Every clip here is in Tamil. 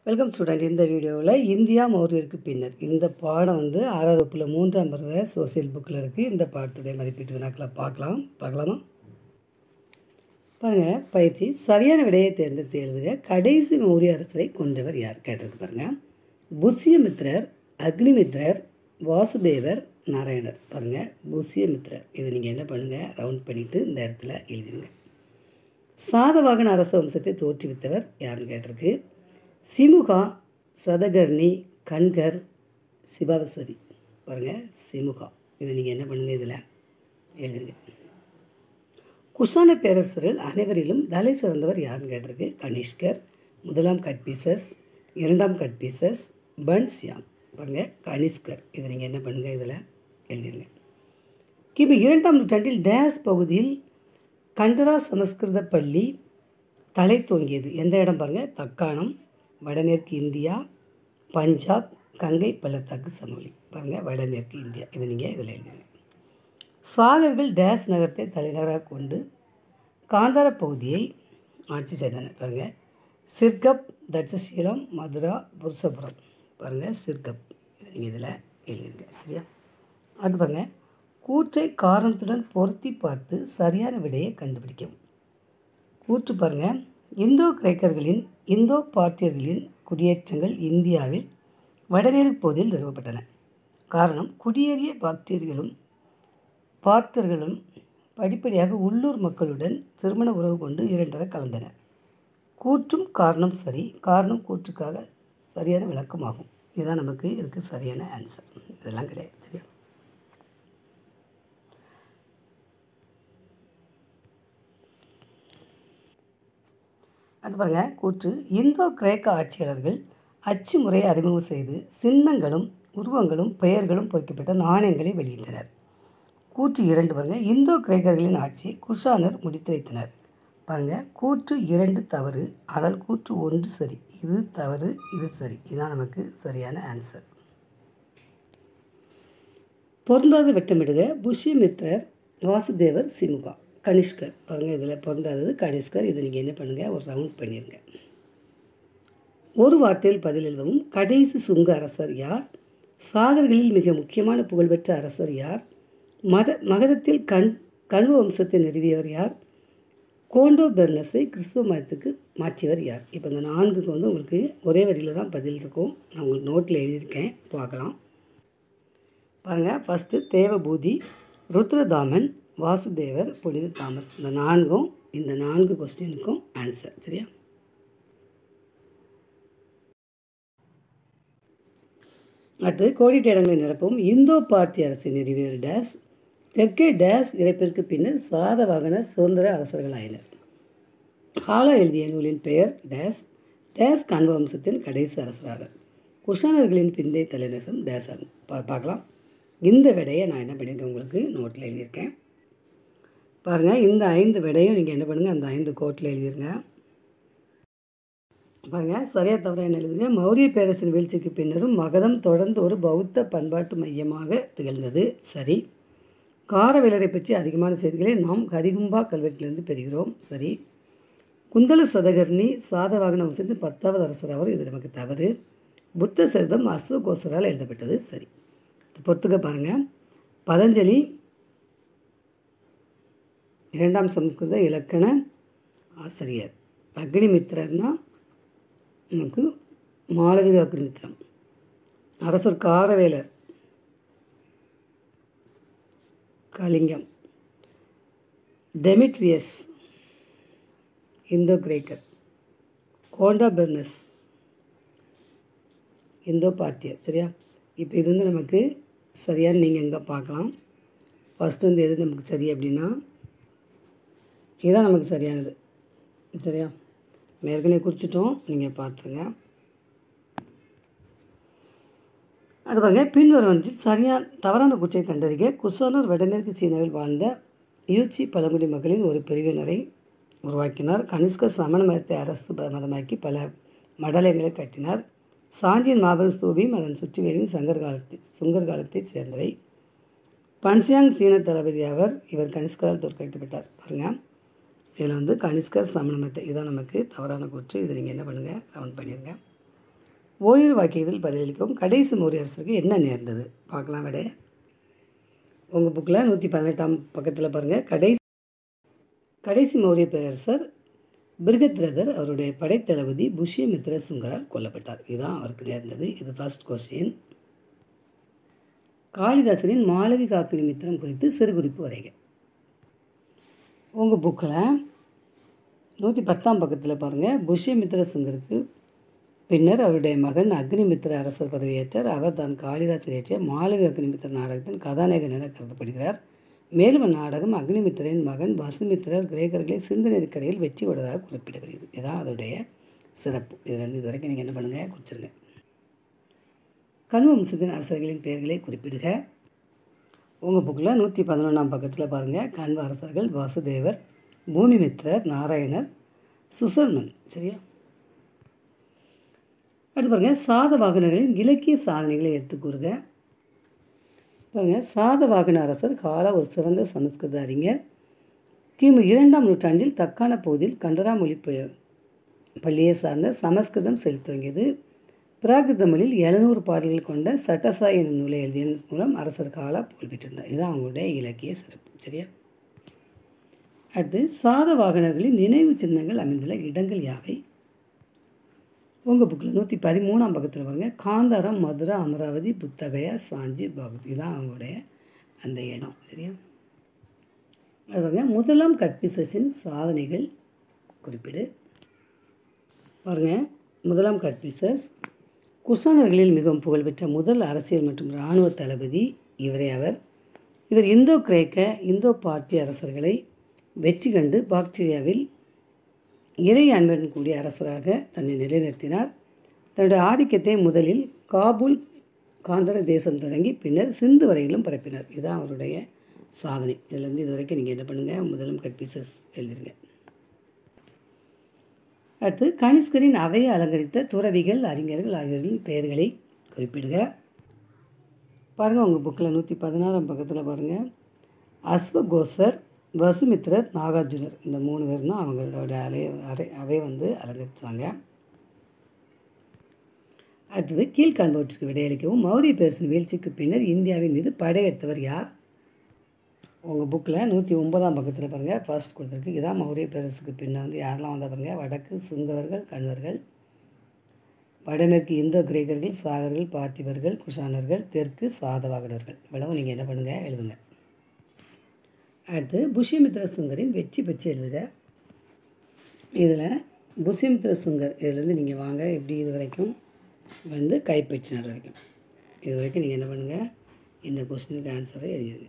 வெல்கம் ஸ்டூடெண்ட் இந்த வீடியோவில் இந்தியா மௌரியருக்கு பின்னர் இந்த பாடம் வந்து ஆறாவது வகுப்பில் மூன்றாம் பருவ சோசியல் புக்கில் இருக்குது இந்த பாடத்துடைய மதிப்பீட்டு வினாக்களை பார்க்கலாம் பார்க்கலாமா பாருங்கள் பயிற்சி சரியான விடையை தேர்ந்தெடுத்து எழுதுக கடைசி மௌரிய அரசரை கொன்றவர் யார் கேட்டிருக்கு பாருங்கள் புஷ்யமித்ரர் அக்னிமித்ரர் வாசுதேவர் நாராயணர் பாருங்கள் புஷ்யமித்ரர் இது நீங்கள் என்ன பண்ணுங்கள் ரவுண்ட் பண்ணிவிட்டு இந்த இடத்துல எழுதிருங்க சாதவாகன அரச வம்சத்தை தோற்றுவித்தவர் யாருன்னு கேட்டிருக்கு சிமுகா சதகர்ணி கண்கர் சிவாவஸ்வதி பாருங்கள் சிமுகா இதை நீங்கள் என்ன பண்ணுங்கள் இதில் எழுதுங்க குஷான பேரரசர்கள் அனைவரிலும் தலை சிறந்தவர் யாருன்னு கேட்டிருக்கு கனிஷ்கர் முதலாம் கட்பீசஸ் இரண்டாம் கட்பீசஸ் பன்சியாம் பாருங்கள் கனிஷ்கர் இதை நீங்கள் என்ன பண்ணுங்கள் இதில் எழுதிருங்க கிபி இரண்டாம் நூற்றாண்டில் டேஸ் பகுதியில் கண்டரா சமஸ்கிருத பள்ளி தலை தோங்கியது எந்த இடம் பாருங்கள் தக்காணம் வடமேற்கு இந்தியா பஞ்சாப் கங்கை பள்ளத்தாக்கு சமவெளி பாருங்கள் வடமேற்கு இந்தியா இதை நீங்கள் இதில் எழுதுங்க சாகர்கள் டேஸ் நகரத்தை தலைநகராக கொண்டு காந்தார பகுதியை ஆட்சி செய்தனர் பாருங்கள் சிர்கப் தட்சசீலம் மதுரா புருஷபுரம் பாருங்கள் சிர்கப் இதை நீங்கள் இதில் எழுதிருங்க சரியா அடுத்து பாருங்கள் கூற்றை காரணத்துடன் பொருத்தி பார்த்து சரியான விடையை கண்டுபிடிக்கவும் கூற்று பாருங்கள் இந்தோ கிரேக்கர்களின் இந்தோ பார்த்தியர்களின் குடியேற்றங்கள் இந்தியாவில் வடமேற்கு பகுதியில் நிறுவப்பட்டன காரணம் குடியேறிய பாக்டீரியர்களும் பார்த்தர்களும் படிப்படியாக உள்ளூர் மக்களுடன் திருமண உறவு கொண்டு இரண்டர கலந்தனர் கூற்றும் காரணம் சரி காரணம் கூற்றுக்காக சரியான விளக்கமாகும் இதுதான் நமக்கு இதுக்கு சரியான ஆன்சர் இதெல்லாம் கிடையாது சரியா அது பாருங்க கூற்று இந்தோ கிரேக்க ஆட்சியாளர்கள் அச்சு முறையை அறிமுகம் செய்து சின்னங்களும் உருவங்களும் பெயர்களும் பொறிக்கப்பட்ட நாணயங்களை வெளியிட்டனர் கூற்று இரண்டு பாருங்க இந்தோ கிரேக்கர்களின் ஆட்சியை குஷானர் முடித்து வைத்தனர் பாருங்க கூற்று இரண்டு தவறு ஆனால் கூற்று ஒன்று சரி இது தவறு இது சரி இதுதான் நமக்கு சரியான ஆன்சர் பொருந்தாத வெட்டமிடுக புஷ்யமித்ரர் வாசுதேவர் சிமுகா கனிஷ்கர் பாருங்கள் இதில் பொருந்தாதது கனிஷ்கர் இதை நீங்கள் என்ன பண்ணுங்கள் ஒரு ரவுண்ட் பண்ணிடுங்க ஒரு வார்த்தையில் பதில் எழுதவும் கடைசி சுங்க அரசர் யார் சாகர்களில் மிக முக்கியமான புகழ்பெற்ற அரசர் யார் மத மகதத்தில் கண் கண்வ வம்சத்தை நிறுவியவர் யார் கோண்டோ பெர்னஸை கிறிஸ்துவ மதத்துக்கு மாற்றியவர் யார் இப்போ இந்த நான்குக்கு வந்து உங்களுக்கு ஒரே வரியில் தான் பதில் இருக்கும் நான் உங்களுக்கு நோட்டில் எழுதியிருக்கேன் பார்க்கலாம் பாருங்கள் ஃபஸ்ட்டு தேவபூதி ருத்ரதாமன் வாசுதேவர் புனித தாமஸ் இந்த நான்கும் இந்த நான்கு கொஸ்டினுக்கும் ஆன்சர் சரியா அடுத்து கோடிட்ட இடங்களை நிரப்பவும் இந்தோ பார்த்திய அரசை நிறுவியர் டேஸ் தெற்கே டேஸ் இறப்பிற்கு பின்னர் சாதவாகனர் சுதந்திர அரசர்களாயினர் ஹாலா எழுதிய நூலின் பெயர் டேஸ் டேஸ் கண்வ வம்சத்தின் கடைசி அரசராக குஷானர்களின் பிந்தைய தலைநேசம் டேஸ் ஆகும் பா பார்க்கலாம் இந்த விடையை நான் என்ன பண்ணியிருக்கேன் உங்களுக்கு நோட்டில் எழுதியிருக்கேன் பாருங்கள் இந்த ஐந்து விடையும் நீங்கள் என்ன பண்ணுங்கள் அந்த ஐந்து கோட்டில் எழுதிருங்க பாருங்கள் சரியாக தவிர என்ன எழுதுங்க மௌரிய பேரரசின் வீழ்ச்சிக்கு பின்னரும் மகதம் தொடர்ந்து ஒரு பௌத்த பண்பாட்டு மையமாக திகழ்ந்தது சரி காரவேலரை பற்றி அதிகமான செய்திகளை நாம் கதிகும்பா கல்வெட்டிலிருந்து பெறுகிறோம் சரி குந்தல சதகர்ணி சாதவாகன வம்சத்தின் பத்தாவது அரசர் அவர் இது நமக்கு தவறு புத்த சரிதம் அஸ்வகோசரால் எழுதப்பட்டது சரி பொறுத்துக்க பாருங்கள் பதஞ்சலி இரண்டாம் சமஸ்கிருத இலக்கண ஆசிரியர் அக்னிமித்திரர்னா நமக்கு மாளவிக அக்னிமித்திரம் அரசர் காரவேலர் கலிங்கம் டெமிட்ரியஸ் இந்தோ கிரேக்கர் கோண்டா பெர்னஸ் இந்தோ பார்த்தியர் சரியா இப்போ இது வந்து நமக்கு சரியான நீங்கள் எங்கே பார்க்கலாம் ஃபஸ்ட்டு வந்து எது நமக்கு சரி அப்படின்னா இதுதான் நமக்கு சரியானது சரியா நம்ம ஏற்கனவே குறிச்சிட்டோம் நீங்கள் பார்த்துருங்க அது பாருங்க பின்வருவனில் சரியான தவறான குற்றை கண்டறிக குசானர் வடமேற்கு சீனாவில் வாழ்ந்த யூச்சி பழங்குடி மக்களின் ஒரு பிரிவினரை உருவாக்கினார் கனிஷ்கர் சமண மதத்தை அரசு மதமாக்கி பல மடலங்களை கட்டினார் சாஞ்சியின் மாபெரும் ஸ்தூபியும் அதன் சுற்றுவேலும் சங்கர் காலத்தை சுங்கர் காலத்தைச் சேர்ந்தவை பன்சியாங் சீன தளபதி அவர் இவர் கனிஷ்கரால் தோற்கடிக்கப்பட்டார் பாருங்கள் இதில் வந்து கனிஷ்கர் சமண மதத்தை இதுதான் நமக்கு தவறான கூற்று இதை நீங்கள் என்ன பண்ணுங்கள் ரவுண்ட் பண்ணிடுங்க ஓய்வு வாக்கியத்தில் பதிலளிக்கவும் கடைசி மௌரிய அரசருக்கு என்ன நேர்ந்தது பார்க்கலாம் விட உங்கள் புக்கில் நூற்றி பதினெட்டாம் பக்கத்தில் பாருங்கள் கடைசி கடைசி மௌரிய பேரரசர் பிருகத்ரதர் அவருடைய படைத்தளபதி புஷ்யமித்ர சுங்கரால் கொல்லப்பட்டார் இதுதான் அவருக்கு நேர்ந்தது இது ஃபர்ஸ்ட் கொஸ்டின் காளிதாசனின் மாளவி காக்கு நிமித்திரம் குறித்து சிறு குறிப்பு வரைக உங்கள் புக்கில் நூற்றி பத்தாம் பக்கத்தில் பாருங்கள் புஷ்யமித்ர சுங்கருக்கு பின்னர் அவருடைய மகன் அக்னிமித்ர அரசர் பதவியேற்றார் அவர் தான் காளிதாசர் இயற்றிய மாளவி அக்னிமித்ர நாடகத்தின் கதாநாயகன் என கருதப்படுகிறார் மேலும் அந்நாடகம் அக்னிமித்திரன் மகன் வசுமித்திரர் கிரேக்கர்களை சிந்து நதிக்கரையில் வெற்றி கொண்டதாக குறிப்பிடப்படுகிறது இதுதான் அதோடைய சிறப்பு இதிலிருந்து இது வரைக்கும் நீங்கள் என்ன பண்ணுங்கள் குறிச்சிருங்க கனு வம்சத்தின் அரசர்களின் பெயர்களை குறிப்பிடுக உங்கள் புக்கில் நூற்றி பதினொன்றாம் பக்கத்தில் பாருங்கள் கண்வ அரசர்கள் வாசுதேவர் பூமிமித்ரர் நாராயணர் சுசர்மன் சரியா அடுத்து பாருங்கள் சாதவாகனர்களின் இலக்கிய சாதனைகளை எடுத்து கூறுக பாருங்கள் சாதவாகன அரசர் கால ஒரு சிறந்த சமஸ்கிருத அறிஞர் கிமு இரண்டாம் நூற்றாண்டில் தக்கான பகுதியில் கண்டரா மொழி ப- பள்ளியை சார்ந்த சமஸ்கிருதம் செலுத்த துவங்கியது பிராகிருத மொழியில் எழுநூறு பாடல்கள் கொண்ட சட்டசா எனும் நூலை எழுதியதன் மூலம் அரசர் காலா புகழ்பெற்றிருந்தார் இதுதான் அவங்களுடைய இலக்கிய சிறப்பு சரியா அடுத்து சாதவாகனர்களின் நினைவு சின்னங்கள் அமைந்துள்ள இடங்கள் யாவை உங்கள் புக்கில் நூற்றி பதிமூணாம் பக்கத்தில் பாருங்க காந்தாரம் மதுரா அமராவதி புத்தகயா சாஞ்சி பகத் இதுதான் அவங்களுடைய அந்த இடம் சரியா அது பாருங்க முதலாம் கற்பிசஸின் சாதனைகள் குறிப்பிடு பாருங்க முதலாம் கற்பிசஸ் குசானர்களில் மிகவும் புகழ்பெற்ற முதல் அரசியல் மற்றும் இராணுவ தளபதி இவரே அவர் இவர் இந்தோ கிரேக்க இந்தோ பார்த்திய அரசர்களை வெற்றி கண்டு பாக்டீரியாவில் இறை அன்புடன் கூடிய அரசராக தன்னை நிலைநிறுத்தினார் தன்னுடைய ஆதிக்கத்தை முதலில் காபூல் காந்தர தேசம் தொடங்கி பின்னர் சிந்து வரையிலும் பரப்பினார் இதுதான் அவருடைய சாதனை இதிலேருந்து இது வரைக்கும் நீங்கள் என்ன பண்ணுங்கள் முதலும் கட்பீசஸ் எழுதிருங்க அடுத்து கனிஷ்கரின் அவையை அலங்கரித்த துறவிகள் அறிஞர்கள் ஆகியோர்களின் பெயர்களை குறிப்பிடுக பாருங்கள் உங்கள் புக்கில் நூற்றி பதினாறாம் பக்கத்தில் பாருங்கள் அஸ்வகோசர் வசுமித்ரர் நாகார்ஜுனர் இந்த மூணு பேர் தான் அவங்களோட அலை அறை அவை வந்து அலங்கரித்தாங்க அடுத்தது கீழ்காண்பவற்றுக்கு விடையளிக்கவும் மௌரிய பேரரசின் வீழ்ச்சிக்கு பின்னர் இந்தியாவின் மீது படையெடுத்தவர் யார் உங்கள் புக்கில் நூற்றி ஒன்பதாம் பக்கத்தில் பாருங்கள் ஃபர்ஸ்ட் கொடுத்துருக்கு இதான் மௌரிய பேரரசுக்கு பின்ன வந்து யாரெல்லாம் வந்தால் பாருங்கள் வடக்கு சுங்கவர்கள் கண்வர்கள் வடமேற்கு இந்தோ கிரேக்கர்கள் சாகர்கள் பார்த்திபர்கள் குஷானர்கள் தெற்கு சாதவாகனர்கள் இவ்வளவு நீங்கள் என்ன பண்ணுங்கள் எழுதுங்க அடுத்து புஷ்யமித்ர சுங்கரின் வெற்றி பெற்று எழுதுக இதில் புஷ்யமித்ர சுங்கர் இதிலேருந்து நீங்கள் வாங்க எப்படி இது வரைக்கும் வந்து கைப்பற்றினார் வரைக்கும் இது வரைக்கும் நீங்கள் என்ன பண்ணுங்கள் இந்த கொஸ்டினுக்கு ஆன்சரை எழுதிடுங்க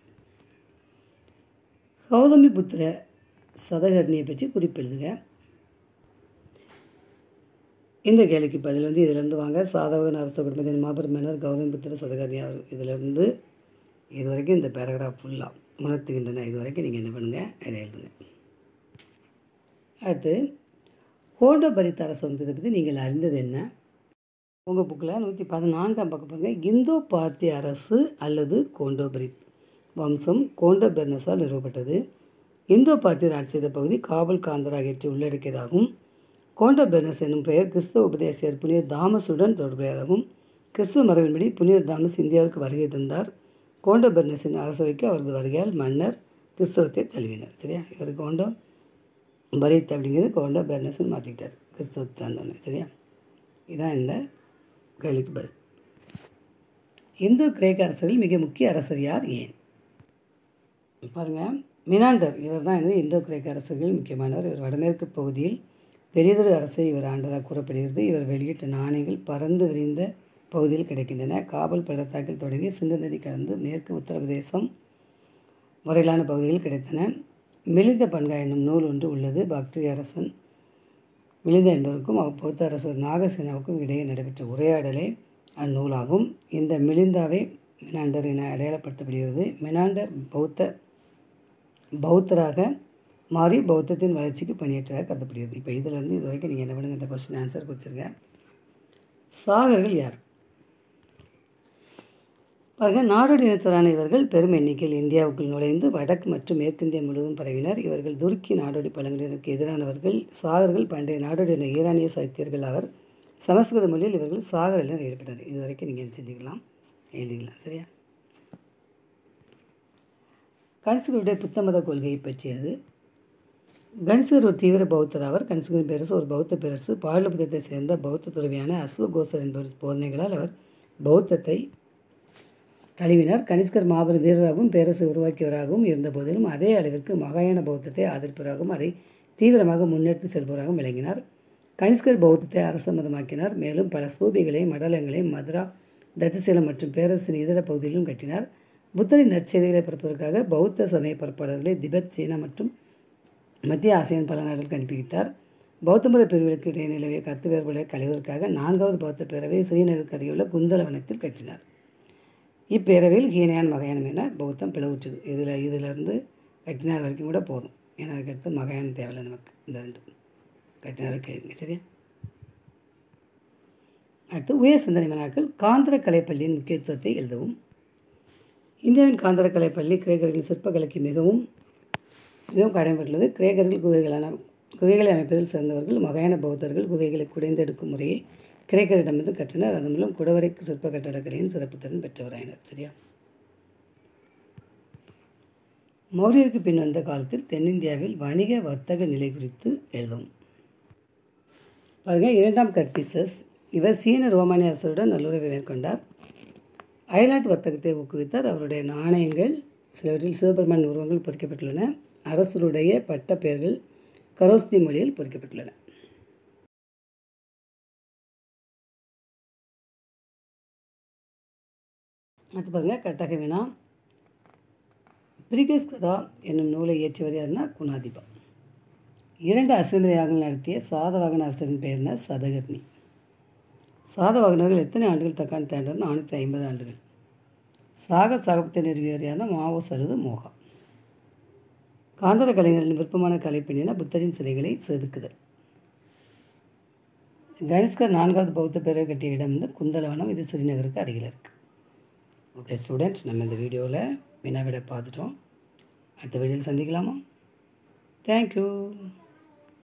கௌதமி புத்திர சதகர்ணியை பற்றி குறிப்பெழுதுக இந்த கேள்விக்கு பதில் வந்து இதிலேருந்து வாங்க சாதவகன் அரச குடும்பத்தின் மாபெரும் மன்னர் கௌதமி புத்திர சதகர்ணி அவர் இதிலேருந்து இது வரைக்கும் இந்த பேராகிராஃப் ஃபுல்லாக உணர்த்துகின்றன இது வரைக்கும் நீங்கள் என்ன பண்ணுங்கள் இதை எழுதுங்க அடுத்து கோண்டபரித்த அரசு வந்ததை பற்றி நீங்கள் அறிந்தது என்ன உங்கள் புக்கில் நூற்றி பதினான்காம் பக்கம் பாருங்க இந்தோ பார்த்திய அரசு அல்லது கோண்டோபரித் வம்சம் கோண்டபெர்னஸால் நிறுவப்பட்டது இந்தோ பார்த்தியர் ஆட்சி செய்த பகுதி காபல் காந்தர் ஆகியவற்றை உள்ளடக்கியதாகும் கோண்டபெர்னஸ் என்னும் பெயர் கிறிஸ்தவ உபதேசியர் புனித தாமஸுடன் தொடர்புடையதாகும் கிறிஸ்துவ மரபின்படி புனித தாமஸ் இந்தியாவிற்கு வருகை தந்தார் கோண்டபெர்னஸின் அரசவைக்கு அவரது வருகையால் மன்னர் கிறிஸ்தவத்தை தழுவினார் சரியா இவர் கோண்டோ பரித் அப்படிங்கிறது கோண்டோ பெர்னஸ்ன்னு மாற்றிக்கிட்டார் கிறிஸ்தவத்தை சார்ந்தவனே சரியா இதான் இந்த கேள்விக்கு பதில் இந்து கிரேக்க அரசர்கள் மிக முக்கிய அரசர் யார் ஏன் பாருங்கள் மினாண்டர் இவர் தான் வந்து இந்தோ கிரேக்க அரசர்கள் முக்கியமானவர் இவர் வடமேற்கு பகுதியில் பெரியதொரு அரசை இவர் ஆண்டதாக கூறப்படுகிறது இவர் வெளியிட்ட நாணயங்கள் பறந்து விரிந்த பகுதியில் கிடைக்கின்றன காபல் பள்ளத்தாக்கில் தொடங்கி சிந்து நதி கடந்து மேற்கு உத்தரப்பிரதேசம் வரையிலான பகுதிகள் கிடைத்தன மிலிந்த பன்கா என்னும் நூல் ஒன்று உள்ளது பாக்டீரிய அரசன் மிலிந்த என்பவருக்கும் அவ் பௌத்த அரசர் நாகசேனாவுக்கும் இடையே நடைபெற்ற உரையாடலே அந்நூலாகும் இந்த மிலிந்தாவை மினாண்டர் என அடையாளப்படுத்தப்படுகிறது மினாண்டர் பௌத்த பௌத்தராக மாறி பௌத்தத்தின் வளர்ச்சிக்கு பணியாற்றதாக கருதப்படுகிறது இப்போ இதிலேருந்து இது வரைக்கும் நீங்கள் என்ன பண்ணுங்க இந்த கொஸ்டின் ஆன்சர் கொடுத்துருங்க சாகர்கள் யார் பாருங்க நாடோடி இனத்தவரான இவர்கள் பெரும் எண்ணிக்கையில் இந்தியாவுக்குள் நுழைந்து வடக்கு மற்றும் மேற்கிந்தியா முழுவதும் பரவினர் இவர்கள் துருக்கி நாடோடி பழங்குடியினருக்கு எதிரானவர்கள் சாகர்கள் பண்டைய நாடோடி இன ஈரானிய சாகித்யர்கள் அவர் சமஸ்கிருத மொழியில் இவர்கள் சாகரில் ஈடுபட்டார் இது வரைக்கும் நீங்கள் என்ன செஞ்சுக்கலாம் எழுதிக்கலாம் சரியா கணிசகருடைய புத்தமத கொள்கையை பற்றியது கணிசகர் ஒரு தீவிர பௌத்தர் அவர் கணிசகரின் பேரரசு ஒரு பௌத்த பேரரசு பாடலபுத்தத்தை சேர்ந்த பௌத்த துறவியான அஸ்வகோசர் என்பவர் போதனைகளால் அவர் பௌத்தத்தை தழுவினார் கனிஷ்கர் மாபெரும் வீரராகவும் பேரரசை உருவாக்கியவராகவும் இருந்த போதிலும் அதே அளவிற்கு மகாயான பௌத்தத்தை ஆதரிப்பவராகவும் அதை தீவிரமாக முன்னெடுத்து செல்பவராகவும் விளங்கினார் கனிஷ்கர் பௌத்தத்தை அரச மதமாக்கினார் மேலும் பல ஸ்தூபிகளையும் மடலங்களையும் மதுரா தட்சசீலம் மற்றும் பேரரசின் இதர பகுதிகளிலும் கட்டினார் புத்தரின் நற்செய்திகளை பரப்புவதற்காக பௌத்த சமய பரப்பாளர்களை திபெத் சீனா மற்றும் மத்திய ஆசியாவின் பல நாடுகளுக்கு அனுப்பி வைத்தார் பௌத்த மத பிரிவுகளுக்கு இடையே நிலவிய கருத்து வேறுபாடுகளை களைவதற்காக நான்காவது பௌத்த பேரவை ஸ்ரீநகருக்கு அருகேயுள்ள குந்தலவனத்தில் கட்டினார் இப்பேரவையில் ஹீனயான் மகாயானம் என பௌத்தம் பிளவுற்றது இதில் இதிலிருந்து கட்டினார் வரைக்கும் கூட போதும் ஏன்னா அதுக்கடுத்து மகாயானம் தேவையில்லை நமக்கு இந்த ரெண்டு கட்டினார் கேளுங்க சரியா அடுத்து உயர் சிந்தனை மனாக்கள் காந்திர கலைப்பள்ளியின் முக்கியத்துவத்தை எழுதவும் இந்தியாவின் காந்திர கலைப்பள்ளி கிரேக்கர்களின் சிற்பக்கலைக்கு மிகவும் மிகவும் கடமைப்பட்டுள்ளது கிரேக்கர்கள் குகைகளான குகைகளை அமைப்பதில் சிறந்தவர்கள் மகாயான பௌத்தர்கள் குகைகளை குடைந்தெடுக்கும் முறையை கிரேக்கரிடமிருந்து கற்றனர் அதன் மூலம் குடவரை சிற்ப கட்டடக்கலையின் சிறப்பு திறன் பெற்றவராயினர் சரியா மௌரியருக்கு பின் வந்த காலத்தில் தென்னிந்தியாவில் வணிக வர்த்தக நிலை குறித்து எழுதும் பாருங்க இரண்டாம் கற்பிசஸ் இவர் சீன ரோமானிய அரசருடன் நல்லுறவை மேற்கொண்டார் அயல்நாட்டு வர்த்தகத்தை ஊக்குவித்தார் அவருடைய நாணயங்கள் சிலவற்றில் சிவபெருமான் உருவங்கள் பொறிக்கப்பட்டுள்ளன அரசருடைய பட்ட பெயர்கள் கரோஸ்தி மொழியில் பொறிக்கப்பட்டுள்ளன அடுத்து பாருங்க கட்டக வினா பிரிகஸ் கதா என்னும் நூலை இயற்றியவர் யாருன்னா குணாதிபா இரண்டு அஸ்வமேத யாகங்கள் நடத்திய சாதவாகன அரசரின் பெயர்னா சதகர்ணி சாதவாகனர்கள் எத்தனை ஆண்டுகள் தக்கான் தேண்டர் நானூற்றி ஐம்பது ஆண்டுகள் சாகர் சாகபத்தை நிறுவியவர் யாருன்னா மாவோஸ் அல்லது மோகா காந்தர கலைஞர்களின் விருப்பமான கலைப்பணினா புத்தரின் சிலைகளை செதுக்குதல் கணேஷ்கர் நான்காவது பௌத்த பேரவை கட்டிய இடம் வந்து குந்தலவனம் இது ஸ்ரீநகருக்கு அருகில் இருக்குது ஓகே ஸ்டூடெண்ட்ஸ் நம்ம இந்த வீடியோவில் வினா விட பார்த்துட்டோம் அடுத்த வீடியோவில் சந்திக்கலாமா தேங்க்யூ